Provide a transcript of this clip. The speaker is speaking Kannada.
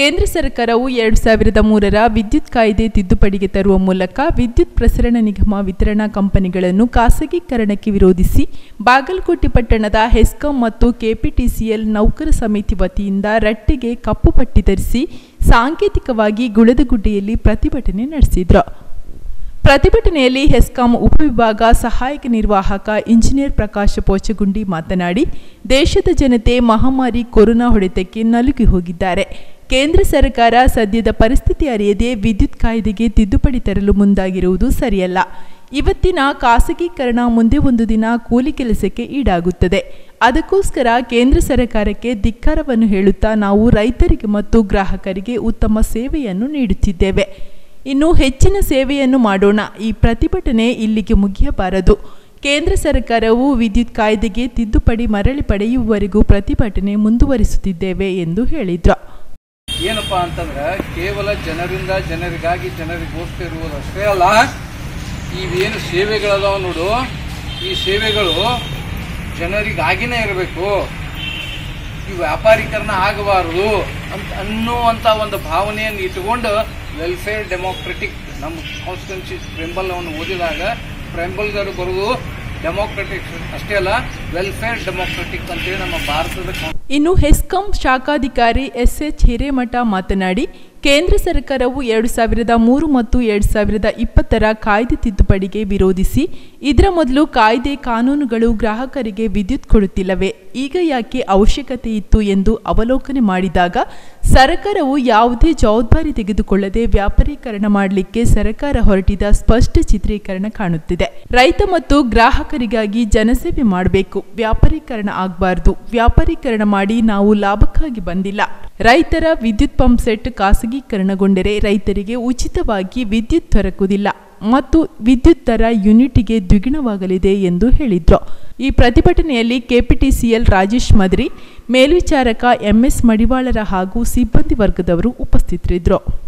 ಕೇಂದ್ರ ಸರ್ಕಾರವು ಎರಡು ಸಾವಿರದ ಮೂರರ ವಿದ್ಯುತ್ ಕಾಯ್ದೆ ತಿದ್ದುಪಡಿಗೆ ತರುವ ಮೂಲಕ ವಿದ್ಯುತ್ ಪ್ರಸರಣ ನಿಗಮ ವಿತರಣಾ ಕಂಪನಿಗಳನ್ನು ಖಾಸಗೀಕರಣಕ್ಕೆ ವಿರೋಧಿಸಿ ಬಾಗಲಕೋಟೆ ಪಟ್ಟಣದ ಹೆಸ್ಕಾಂ ಮತ್ತು ಕೆಪಿಟಿಸಿಎಲ್ ನೌಕರ ಸಮಿತಿ ವತಿಯಿಂದ ರಟ್ಟಿಗೆ ಕಪ್ಪು ಪಟ್ಟಿ ಧರಿಸಿ ಸಾಂಕೇತಿಕವಾಗಿ ಗುಳದಗುಡ್ಡೆಯಲ್ಲಿ ಪ್ರತಿಭಟನೆ ನಡೆಸಿದ್ರು ಪ್ರತಿಭಟನೆಯಲ್ಲಿ ಹೆಸ್ಕಾಂ ಉಪವಿಭಾಗ ಸಹಾಯಕ ನಿರ್ವಾಹಕ ಇಂಜಿನಿಯರ್ ಪ್ರಕಾಶ ಪೋಚಗುಂಡಿ ಮಾತನಾಡಿ ದೇಶದ ಜನತೆ ಮಹಾಮಾರಿ ಕೊರೋನಾ ಹೊಡೆತಕ್ಕೆ ನಲುಗಿ ಹೋಗಿದ್ದಾರೆ ಕೇಂದ್ರ ಸರ್ಕಾರ ಸದ್ಯದ ಪರಿಸ್ಥಿತಿ ಅರಿಯದೆ ವಿದ್ಯುತ್ ಕಾಯ್ದೆಗೆ ತಿದ್ದುಪಡಿ ತರಲು ಮುಂದಾಗಿರುವುದು ಸರಿಯಲ್ಲ ಇವತ್ತಿನ ಖಾಸಗೀಕರಣ ಮುಂದೆ ಒಂದು ದಿನ ಕೂಲಿ ಕೆಲಸಕ್ಕೆ ಈಡಾಗುತ್ತದೆ ಅದಕ್ಕೋಸ್ಕರ ಕೇಂದ್ರ ಸರ್ಕಾರಕ್ಕೆ ಧಿಕ್ಕಾರವನ್ನು ಹೇಳುತ್ತಾ ನಾವು ರೈತರಿಗೆ ಮತ್ತು ಗ್ರಾಹಕರಿಗೆ ಉತ್ತಮ ಸೇವೆಯನ್ನು ನೀಡುತ್ತಿದ್ದೇವೆ ಇನ್ನು ಹೆಚ್ಚಿನ ಸೇವೆಯನ್ನು ಮಾಡೋಣ ಈ ಪ್ರತಿಭಟನೆ ಇಲ್ಲಿಗೆ ಮುಗಿಯಬಾರದು ಕೇಂದ್ರ ಸರ್ಕಾರವು ವಿದ್ಯುತ್ ಕಾಯ್ದೆಗೆ ತಿದ್ದುಪಡಿ ಮರಳಿ ಪಡೆಯುವವರೆಗೂ ಪ್ರತಿಭಟನೆ ಮುಂದುವರಿಸುತ್ತಿದ್ದೇವೆ ಎಂದು ಹೇಳಿದ್ರು ಏನಪ್ಪಾ ಅಂತಂದ್ರೆ ಕೇವಲ ಜನರಿಂದ ಜನರಿಗಾಗಿ ಜನರಿಗೋಸ್ಕರ ಇರುವುದಷ್ಟೇ ಅಲ್ಲ ಇವೇನು ಸೇವೆಗಳದಾವ ನೋಡು ಈ ಸೇವೆಗಳು ಜನರಿಗಾಗಿನೇ ಇರಬೇಕು ಈ ವ್ಯಾಪಾರೀಕರಣ ಆಗಬಾರದು ಅಂತ ಅನ್ನುವಂಥ ಒಂದು ಭಾವನೆಯನ್ನು ಇಟ್ಟುಕೊಂಡು ವೆಲ್ಫೇರ್ ಡೆಮೋಕ್ರೆಟಿಕ್ ನಮ್ಮ ಕಾನ್ಸ್ಟಿಟ್ಯೂನ್ಸಿ ಪ್ರೆಂಬಲ್ವನ್ನು ಓದಿದಾಗ ಪ್ರೆಂಬಲ್ದರು ಬರುವುದು ಡೆಮೋಕ್ರೆಟಿಕ್ ಅಷ್ಟೇ ಅಲ್ಲ ವೆಲ್ಫೇರ್ ಡೆಮೋಕ್ರೆಟಿಕ್ ಅಂತೇಳಿ ನಮ್ಮ ಭಾರತದ ಕಾನ್- ಇನ್ನು ಹೆಸ್ಕಾಂ ಶಾಖಾಧಿಕಾರಿ ಎಸ್ ಎಚ್ ಹಿರೇಮಠ ಮಾತನಾಡಿ ಕೇಂದ್ರ ಸರ್ಕಾರವು ಎರಡು ಸಾವಿರದ ಮೂರು ಮತ್ತು ಎರಡು ಸಾವಿರದ ಇಪ್ಪತ್ತರ ಕಾಯ್ದೆ ತಿದ್ದುಪಡಿಗೆ ವಿರೋಧಿಸಿ ಇದರ ಮೊದಲು ಕಾಯ್ದೆ ಕಾನೂನುಗಳು ಗ್ರಾಹಕರಿಗೆ ವಿದ್ಯುತ್ ಕೊಡುತ್ತಿಲ್ಲವೇ ಈಗ ಯಾಕೆ ಅವಶ್ಯಕತೆ ಇತ್ತು ಎಂದು ಅವಲೋಕನೆ ಮಾಡಿದಾಗ ಸರ್ಕಾರವು ಯಾವುದೇ ಜವಾಬ್ದಾರಿ ತೆಗೆದುಕೊಳ್ಳದೆ ವ್ಯಾಪಾರೀಕರಣ ಮಾಡಲಿಕ್ಕೆ ಸರ್ಕಾರ ಹೊರಟಿದ ಸ್ಪಷ್ಟ ಚಿತ್ರೀಕರಣ ಕಾಣುತ್ತಿದೆ ರೈತ ಮತ್ತು ಗ್ರಾಹಕರಿಗಾಗಿ ಜನಸೇವೆ ಮಾಡಬೇಕು ವ್ಯಾಪಾರೀಕರಣ ಆಗಬಾರ್ದು ವ್ಯಾಪಾರೀಕರಣ ಮಾಡಿ ನಾವು ಲಾಭಕ್ಕಾಗಿ ಬಂದಿಲ್ಲ ರೈತರ ವಿದ್ಯುತ್ ಪಂಪ್ ಸೆಟ್ ಖಾಸಗೀಕರಣಗೊಂಡರೆ ರೈತರಿಗೆ ಉಚಿತವಾಗಿ ವಿದ್ಯುತ್ ದೊರಕುವುದಿಲ್ಲ ಮತ್ತು ವಿದ್ಯುತ್ ದರ ಯೂನಿಟ್ಗೆ ದ್ವಿಗುಣವಾಗಲಿದೆ ಎಂದು ಹೇಳಿದ್ರು ಈ ಪ್ರತಿಭಟನೆಯಲ್ಲಿ ಕೆಪಿಟಿಸಿಎಲ್ ರಾಜೇಶ್ ಮದ್ರಿ ಮೇಲ್ವಿಚಾರಕ ಎಂಎಸ್ ಮಡಿವಾಳರ ಹಾಗೂ ಸಿಬ್ಬಂದಿ ವರ್ಗದವರು ಉಪಸ್ಥಿತರಿದ್ದರು